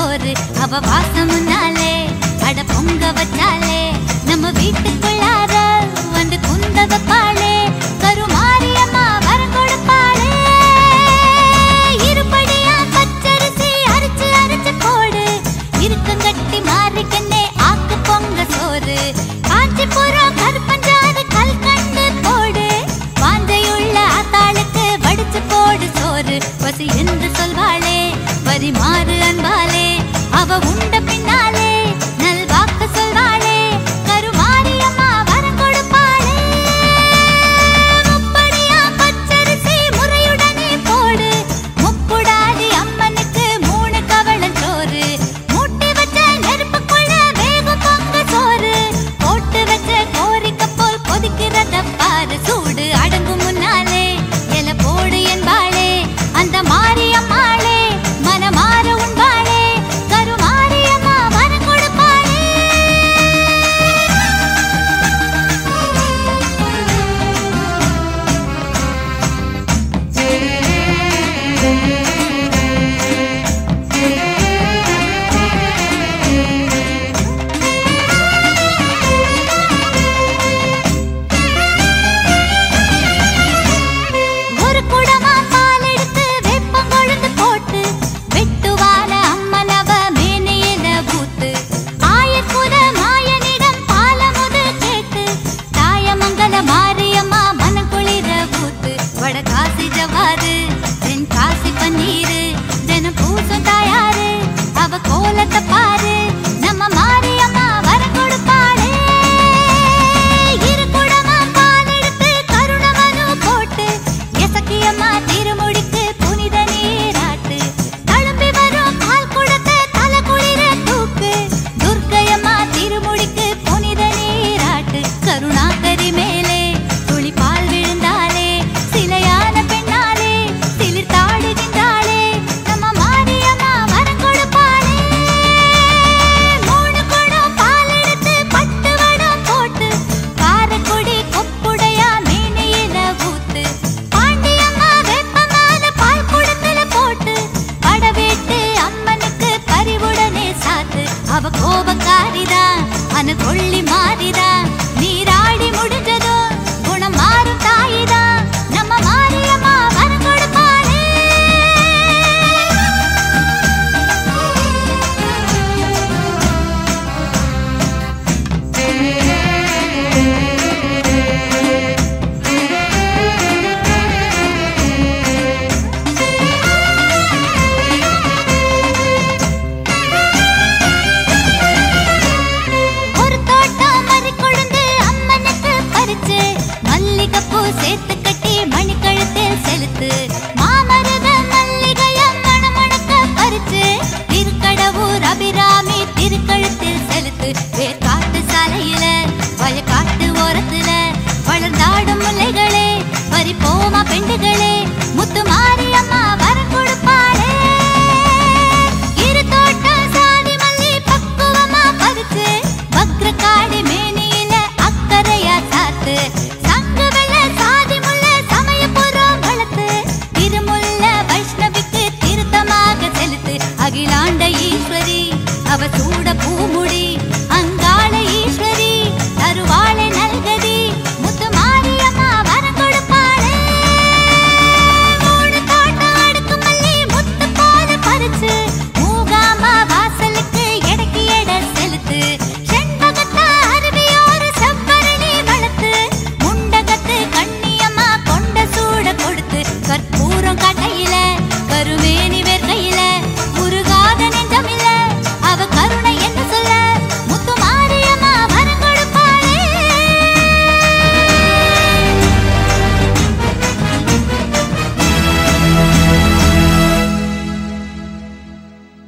சோறு அவ வாசம் முன்னாலே அட பொங்க வச்சாலே நம்ம வீட்டுக்குள்ளார வந்து குந்த வைப்பாளே கருமாரியம்மா வரம் கொடுப்பாளே இருபடியா பச்சரிசி அரைச்சு அரைச்சு போடு இருக்கங்கட்டி மாறிக்கண்ணே ஆக்கு பொங்க சோறு காஞ்சிபுரம் கருப்பஞ்சாறு கல்கண்டு போடு வாஞ்சையுள்ள ஆத்தாளுக்கு வடிச்சு போடு சோறு பசி என்று சொல்வாளே பரிமாறு அன்பாலே அவ உண்ட பின்னாலே நல்வாக்கு சொல்வாளே கருமாரியம்மா வரம் கொடுப்பாளே முப்படியா பச்சரிசி முறையுடனே போடு முப்புடாதி அம்மனுக்கு மூணு கவளம் சோறு மூட்டி வச்ச நெருப்புக்குள்ள வேகும் பொங்க சோறு போட்டு வச்ச கோரிக்கை போல் கொதிக்கிறத பாரு சூடு அடங்கும் முன்னாலே எல போடு என்பாளே அந்த மாரியம்மாளே மனமாற உண்பாளே கருமாரியம்மா வரம் கொடுப்பாளே ஒரு குடமா பால் எடுத்து வெப்பம் கொழுந்து போட்டு வெட்டுவான அம்மனவ மேனையில பூத்து ஆயக்குல மாயனிடம் பாலமுது கேட்டு தாயமங்கல மாரியம்மா மனக்குளிர பூத்து வடகாசி ஜவாரு தென் காசி பன்னீரு தினம் பூசும் தாயாரு அவ கோலத்தை பாரு நம்ம மாரியம்மா வர கொடுப்பாளே இரு குடமா பால் எடுத்து கருணமனு போட்டு எசக்கியம்மா திருமுடிக்கு புனித நீராட்டு தழும்பி வரும் பால் குடத்தை தலை குளிர தூக்கு துர்க்கையம்மா திருமுடிக்கு புனித நீராட்டு கருணாகரி மேலே துளி பால் விழுந்தாலே சிலையான பெண்ணாலே சிலிர் தாடுகின்றாளே நம்ம மாரியம்மா வரம் கொடுப்பாளே மூணு குடம் பால் எடுத்து பட்டு வடம் போட்டு காரக்குடி கொப்புடையா மேனையில ஊத்து பாண்டியம்மா வெப்பமான பால் குடத்துல போட்டு படவேட்டு அம்மனுக்கு பரிவுடனே சாத்து அவ கோபக்காரிதான் அன கொள்ளி மாறிதான் நீராடி முடிஞ்சதும் குணம் மாறும் தாயிதான் நம்ம மாரியம்மா வரம் கொடுப்பாளே ஒரு தோட்டம் மறி கொழுந்து அம்மனுக்கு பறிச்சு மல்லிகைப்பூ சேர்த்து கட்டி மணிக்கழுத்தில் செலுத்து மாமருத மல்லிகைய மணமணக்க பறிச்சு திருக்கடவூர் அபிராமி திருக்கழுத்தில் செலுத்து வேர்காட்டு சாலையில வயக்காட்டு ஓரத்துல வளர்ந்தாடும் முல்லைகளே பறிப்போமா பெண்டுகளே முத்து மாரியம்மா வரம் கொடுப்பாளே இரு தோட்டம் சாதி மல்லி பக்குவமா பறிச்சு வக்ரகாடி மேனியில அக்கறையா சாத்து சங்கு வெள்ள சாதி முல்ல சமயபுரம் வளர்த்து திருமுல்ல வைஷ்ணவிக்கு திருத்தமாக செலுத்து அகிலாண்ட ஈஸ்வரி அவ சூட பூமுடி